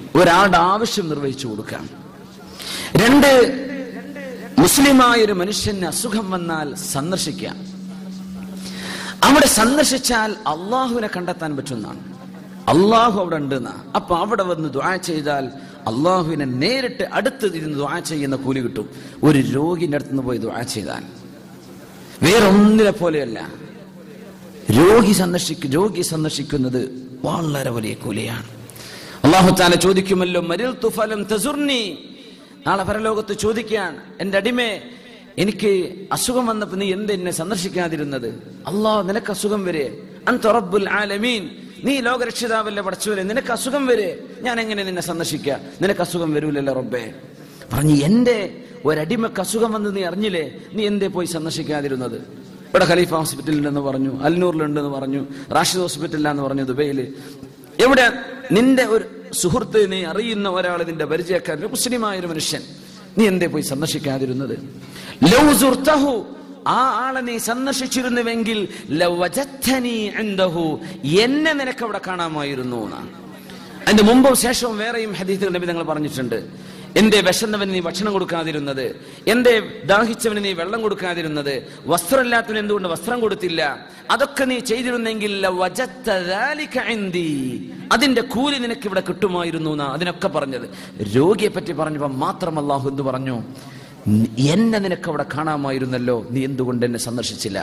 ഒരാളുടെ ആവശ്യം നിർവഹിച്ചു കൊടുക്കാം രണ്ട് മുസ്ലിമായ ഒരു മനുഷ്യന് അസുഖം വന്നാൽ സന്ദർശിക്കാം അവിടെ സന്ദർശിച്ചാൽ അള്ളാഹുവിനെ കണ്ടെത്താൻ പറ്റുന്നതാണ് അള്ളാഹു അവിടെ ഉണ്ടെന്ന അപ്പൊ അവിടെ വന്ന് ദ്വാ ചെയ്താൽ അള്ളാഹുവിനെ നേരിട്ട് അടുത്ത് ഇരുന്ന് ദ്വാ ചെയ്യുന്ന കൂലി കിട്ടും ഒരു രോഗിന്റെ അടുത്ത് നിന്ന് പോയി ദ്വാ ചെയ്താൽ വേറൊന്നിനെ പോലെയല്ല രോഗി സന്ദർശിക്ക രോഗി സന്ദർശിക്കുന്നത് വളരെ വലിയ കൂലിയാണ് അള്ളാഹു താല ചോദിക്കുമല്ലോ മരിൽ തുഫലം തസുർണി നാളെ പരലോകത്ത് ചോദിക്കാൻ എന്റെ അടിമേ എനിക്ക് അസുഖം വന്നപ്പോ നീ എന്ത് എന്നെ സന്ദർശിക്കാതിരുന്നത് അള്ളാഹ് നിനക്ക് അസുഖം വരെ അൻറബുൽ ആലമീൻ നീ ലോകരക്ഷിതാവല്ലേ പടച്ചുവരെ നിനക്ക് അസുഖം വരെ ഞാൻ എങ്ങനെ നിന്നെ സന്ദർശിക്കുക നിനക്ക് അസുഖം വരൂലല്ലോ റബ്ബേ പറഞ്ഞു എന്റെ ഒരടിമക്ക് അസുഖം വന്ന് നീ അറിഞ്ഞില്ലേ നീ എന്തേ പോയി സന്ദർശിക്കാതിരുന്നത് ഇവിടെ ഖലീഫ ഹോസ്പിറ്റലിലുണ്ടെന്ന് പറഞ്ഞു അൽനൂറിലുണ്ടെന്ന് പറഞ്ഞു റാഷിദ് ഹോസ്പിറ്റലിലാന്ന് പറഞ്ഞു ദുബൈയില് എവിടെ നിന്റെ ഒരു സുഹൃത്ത് നീ അറിയുന്ന ഒരാൾ നിന്റെ പരിചയക്കാരൻ ഒരു മുസ്ലിമായ ഒരു മനുഷ്യൻ നീ എന്തേ പോയി സന്ദർശിക്കാതിരുന്നത് ലൗ സുർത്തഹു ആ ആളെ നീ സന്ദർശിച്ചിരുന്നുവെങ്കിൽ ലവജത്തനി ഇൻദഹു എന്നെ നിനക്ക് അവിടെ കാണാമായിരുന്നു എന്നാണ് അതിന്റെ മുമ്പും ശേഷവും വേറെയും ഹദീസുകൾ നബി തങ്ങൾ പറഞ്ഞിട്ടുണ്ട് എന്റെ വിശന്നവന് നീ ഭക്ഷണം കൊടുക്കാതിരുന്നത് എന്റെ ദാഹിച്ചവന് നീ വെള്ളം കൊടുക്കാതിരുന്നത് വസ്ത്രമില്ലാത്തവന് എന്തുകൊണ്ട് വസ്ത്രം കൊടുത്തില്ല അതൊക്കെ നീ ചെയ്തിരുന്നെങ്കിൽ ലവജത്ത ذَلِكَ عِنْدِي. അതിന്റെ കൂലി നിനക്ക് ഇവിടെ കിട്ടുമായിരുന്നു എന്നാ അതിനൊക്കെ പറഞ്ഞത് രോഗിയെ പറ്റി പറഞ്ഞപ്പോ മാത്രം അള്ളാഹു എന്ത് പറഞ്ഞു എന്നെ നിനക്ക് അവിടെ കാണാമായിരുന്നല്ലോ നീ എന്തുകൊണ്ട് എന്നെ സന്ദർശിച്ചില്ല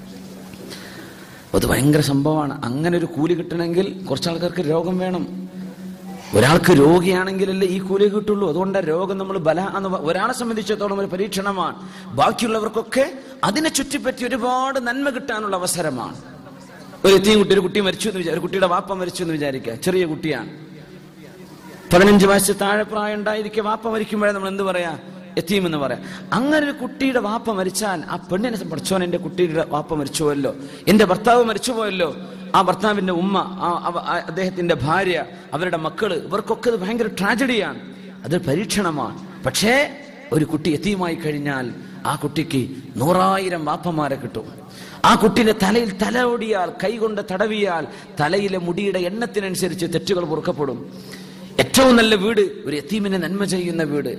അത് ഭയങ്കര സംഭവമാണ് അങ്ങനെ ഒരു കൂലി കിട്ടണമെങ്കിൽ കുറച്ച് ആൾക്കാർക്ക് രോഗം വേണം ഒരാൾക്ക് രോഗിയാണെങ്കിലല്ലേ ഈ കൂലി കിട്ടുള്ളൂ അതുകൊണ്ട് രോഗം നമ്മൾ ബല എന്ന് പ- ഒരാളെ സംബന്ധിച്ചിടത്തോളം ഒരു പരീക്ഷണമാണ് ബാക്കിയുള്ളവർക്കൊക്കെ അതിനെ ചുറ്റിപ്പറ്റി ഒരുപാട് നന്മ കിട്ടാനുള്ള അവസരമാണ് ഒരു എത്തിയും കുട്ടി ഒരു കുട്ടി മരിച്ചു എന്ന് വിചാരിക്കും ഒരു കുട്ടിയുടെ വാപ്പ മരിച്ചു എന്ന് വിചാരിക്കുക ചെറിയ കുട്ടിയാണ് പതിനഞ്ച് വയസ്സ് താഴെ പ്രായം ഉണ്ടായിരിക്കെ വാപ്പ മരിക്കുമ്പോഴേ നമ്മൾ എന്ത് പറയാ എത്തീം എന്ന് പറയാം അങ്ങനെ ഒരു കുട്ടിയുടെ വാപ്പ മരിച്ചാൽ ആ പെണ്ണിനെ പഠിച്ചോൻ എന്റെ കുട്ടിയുടെ വാപ്പ മരിച്ചുപോയല്ലോ എന്റെ ഭർത്താവ് മരിച്ചുപോയല്ലോ ആ ഭർത്താവിന്റെ ഉമ്മ ആ അവ- ആ അദ്ദേഹത്തിന്റെ ഭാര്യ അവരുടെ മക്കള് ഇവർക്കൊക്കെ ഇത് ഭയങ്കര ട്രാജഡിയാണ് അതൊരു പരീക്ഷണമാണ് പക്ഷേ ഒരു കുട്ടി എത്തിയുമായി കഴിഞ്ഞാൽ ആ കുട്ടിക്ക് നൂറായിരം വാപ്പമാരെ കിട്ടും ആ കുട്ടിന്റെ തലയിൽ തല ഓടിയാൽ കൈകൊണ്ട് തടവിയാൽ തലയിലെ മുടിയുടെ എണ്ണത്തിനനുസരിച്ച് തെറ്റുകൾ പൊറുക്കപ്പെടും ഏറ്റവും നല്ല വീട് ഒരു യത്തീമിനെ നന്മ ചെയ്യുന്ന വീട്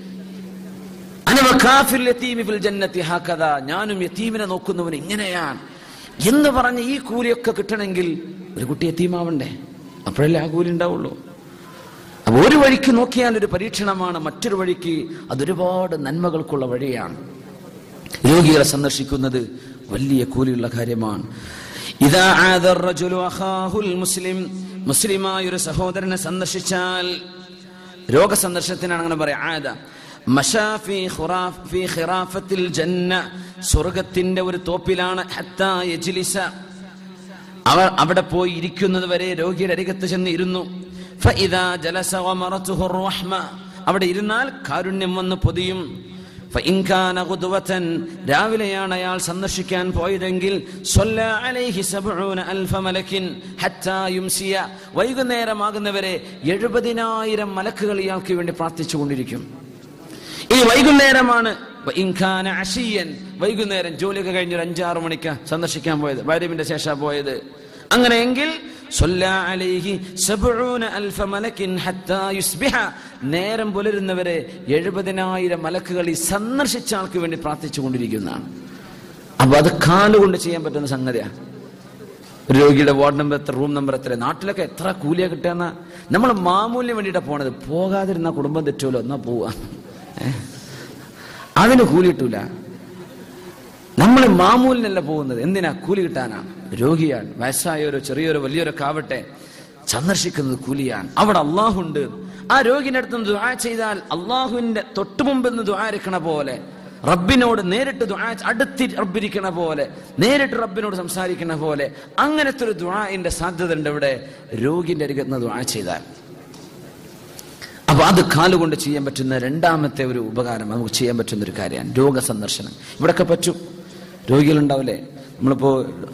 അനവഖാഫിൽ യതീമി ഫിൽ ജന്നത്തി ഹാക്കഥ. ഞാനും യത്തീമിനെ നോക്കുന്നവൻ ഇങ്ങനെയാണ് എന്ന് പറഞ്ഞ് ഈ കൂലിയൊക്കെ കിട്ടണമെങ്കിൽ ഒരു കുട്ടി യത്തീമാവണ്ടേ അപ്പോഴല്ലേ ആ കൂലി ഉണ്ടാവുള്ളൂ അപ്പൊ ഒരു വഴിക്ക് നോക്കിയാൽ ഒരു പരീക്ഷണമാണ് മറ്റൊരു വഴിക്ക് അതൊരുപാട് നന്മകൾക്കുള്ള വഴിയാണ് രോഗികളെ സന്ദർശിക്കുന്നത് വലിയ കൂലിയുള്ള കാര്യമാണ് ഇതാ ആദ الرجل أخاه المسلم മുസ്ലിമായ ഒരു സഹോദരനെ സന്ദർശിച്ചാൽ രോഗസന്ദർശനത്തിനാണ് അങ്ങനെ പറയാം ആദ മശാ ഫീ ഖുറാഫ് ഫീ ഖിറാഫത്തിൽ ജന്ന സ്വർഗത്തിന്റെ ഒരു തോപ്പിലാണ് ഹത്താ യജ്ലിസ അവർ അവിടെ പോയി ഇരിക്കുന്നത് വരെ രോഗിയുടെ അരികത്ത് ചെന്ന് ഇരുന്നു فإذا جلس ومرته الرحمة അവിടെ ഇരുന്നാൽ കാരുണ്യം വന്ന് പൊതിയും فإن كان غدوة രാവിലെയാണ് അയാൾ സന്ദർശിക്കാൻ പോയതെങ്കിൽ صلى عليه سبعون ألف ملك حتى يمسي വൈകുന്നേരമാകുന്നവരെ എഴുപതിനായിരം മലക്കുകൾ ഇയാൾക്ക് വേണ്ടി പ്രാർത്ഥിച്ചുകൊണ്ടിരിക്കും ഈ വൈകുന്നേരമാണ് وإن كان عشيا വൈകുന്നേരം ജോലിയൊക്കെ കഴിഞ്ഞ് ഒരു അഞ്ചാറ് മണിക്ക് സന്ദർശിക്കാൻ പോയത് വൈരവിന്റെ ശേഷം പോയത് അങ്ങനെയെങ്കിൽ صلى عليه سبعون ألف ملك حتى يصبح നേരം പുലരുന്നവരെ എഴുപതിനായിരം മലക്കുകൾ ഈ സന്ദർശിച്ച ആൾക്ക് വേണ്ടി പ്രാർത്ഥിച്ചു കൊണ്ടിരിക്കുന്നതാണ് അപ്പൊ അത് കാലുകൊണ്ട് ചെയ്യാൻ പറ്റുന്ന സംഗതിയാണ് ഒരു രോഗിയുടെ വാർഡ് നമ്പർ എത്ര റൂം നമ്പർ എത്ര നാട്ടിലൊക്കെ എത്ര കൂലിയാ കിട്ടുന്ന നമ്മൾ മാമൂലിന് വേണ്ടിയിട്ടാണ് പോണത് പോകാതിരുന്ന കുടുംബം തെറ്റുമല്ലോ എന്നാ പോവാ ഏ? അതിന് കൂലി കിട്ടൂല നമ്മൾ മാമൂലിനല്ല പോകുന്നത് എന്തിനാ കൂലി കിട്ടാനാണ് രോഗിയാണ് വയസ്സായവരോ ചെറിയൊരോ വലിയൊരോ ആവട്ടെ സന്ദർശിക്കുന്നത് കൂലിയാണ് അവിടെ അള്ളാഹുണ്ട് ആ രോഗിന്റെ അടുത്ത് നിന്ന് ദുആ ചെയ്താൽ അള്ളാഹുവിന്റെ തൊട്ടുമുമ്പിൽ നിന്ന് ദുആരിക്കണ പോലെ റബ്ബിനോട് നേരിട്ട് ദുആ അടുത്തി റബ്ബിരിക്കണ പോലെ നേരിട്ട് റബ്ബിനോട് സംസാരിക്കണ പോലെ അങ്ങനത്തെ ഒരു ദുആന്റെ സാധ്യത ഉണ്ട് ഇവിടെ രോഗിന്റെ അരികത്ത് നിന്ന് ദുആ ചെയ്താൽ അപ്പൊ അത് കാലുകൊണ്ട് ചെയ്യാൻ പറ്റുന്ന രണ്ടാമത്തെ ഒരു ഉപകാരം നമുക്ക് ചെയ്യാൻ പറ്റുന്ന ഒരു കാര്യമാണ് രോഗസന്ദർശനം ഇവിടൊക്കെ പറ്റും രോഗികളുണ്ടാവില്ലേ നമ്മളിപ്പോ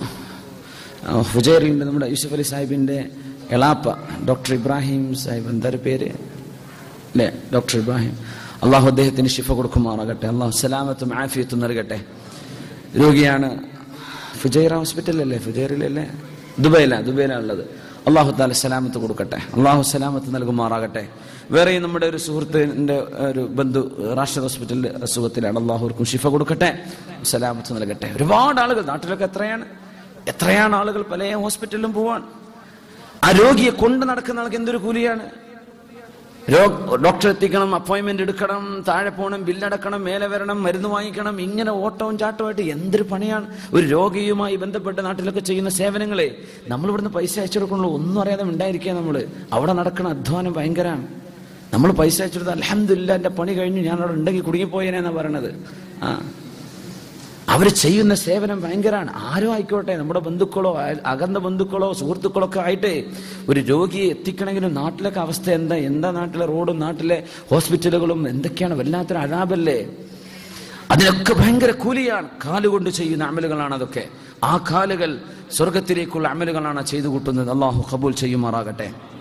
ആ, ഹുജൈറിലുണ്ട് നമ്മുടെ യൂസുഫ് അലി സാഹിബിന്റെ എളാപ്പ ഡോക്ടർ ഇബ്രാഹിം സാഹിബ് എന്താ ഒരു പേര് അല്ലേ ഡോക്ടർ ഇബ്രാഹിം അള്ളാഹു അദ്ദേഹത്തിന് ശിഫ കൊടുക്കുമാറാകട്ടെ അള്ളാഹു സലാമത്തും ആഫിയത്തും നൽകട്ടെ രോഗിയാണ് ഫുജൈറ ഹോസ്പിറ്റലല്ലേ ഫുജൈറിലല്ലേ ദുബൈയിലാണ് ദുബൈയിലാണ് ഉള്ളത് അള്ളാഹു താല സലാമത്ത് കൊടുക്കട്ടെ അള്ളാഹു സലാമത്ത് നൽകുമാറാകട്ടെ വേറെയും നമ്മുടെ ഒരു സുഹൃത്തിൻ്റെ ഒരു ബന്ധു റാഷ്ട്ര ഹോസ്പിറ്റലിൽ അസുഖത്തിലാണ് അള്ളാഹുർക്കും ഷിഫ കൊടുക്കട്ടെ സലാമത്ത് നൽകട്ടെ ഒരുപാട് ആളുകൾ നാട്ടിലൊക്കെ എത്രയാണ് എത്രയാണ് ആളുകൾ പല ഹോസ്പിറ്റലിലും പോവാൻ ആ രോഗിയെ കൊണ്ട് നടക്കുന്ന ആൾക്ക് എന്തൊരു കൂലിയാണ് ഡോക്ടർ എത്തിക്കണം അപ്പോയിന്റ്മെന്റ് എടുക്കണം താഴെ പോകണം ബില്ലടക്കണം മേലെ വരണം മരുന്ന് വാങ്ങിക്കണം ഇങ്ങനെ ഓട്ടവും ചാട്ടമായിട്ട് എന്തൊരു പണിയാണ് ഒരു രോഗിയുമായി ബന്ധപ്പെട്ട് നാട്ടിലൊക്കെ ചെയ്യുന്ന സേവനങ്ങളെ നമ്മൾ ഇവിടുന്ന് പൈസ അയച്ചു കൊടുക്കണല്ലോ ഒന്നും അറിയാതെ ഉണ്ടായിരിക്കുക നമ്മൾ അവിടെ നടക്കണ അധ്വാനം ഭയങ്കരമാണ് നമ്മൾ പൈസ അയച്ചു കൊടുത്താൽ അലഹമില്ല എന്റെ പണി കഴിഞ്ഞു ഞാൻ അവിടെ ഉണ്ടെങ്കിൽ കുടുങ്ങിപ്പോയേനെന്നാ പറയണത് ആ അവർ ചെയ്യുന്ന സേവനം ഭയങ്കരമാണ് ആരോ ആയിക്കോട്ടെ നമ്മുടെ ബന്ധുക്കളോ അയൽ- അകന്ന ബന്ധുക്കളോ സുഹൃത്തുക്കളോ ഒക്കെ ആയിട്ട് ഒരു രോഗിയെ എത്തിക്കണമെങ്കിലും നാട്ടിലൊക്കെ അവസ്ഥ എന്താ എന്താ നാട്ടിലെ റോഡും നാട്ടിലെ ഹോസ്പിറ്റലുകളും എന്തൊക്കെയാണ് വല്ലാത്തൊരു അഴാബല്ലേ അതിനൊക്കെ ഭയങ്കര കൂലിയാണ് കാലുകൊണ്ട് ചെയ്യുന്ന അമലുകളാണ് അതൊക്കെ ആ കാലുകൾ സ്വർഗത്തിലേക്കുള്ള അമലുകളാണ് ചെയ്തു കൂട്ടുന്നത് അള്ളാഹു കബൂൽ ചെയ്യുമാറാകട്ടെ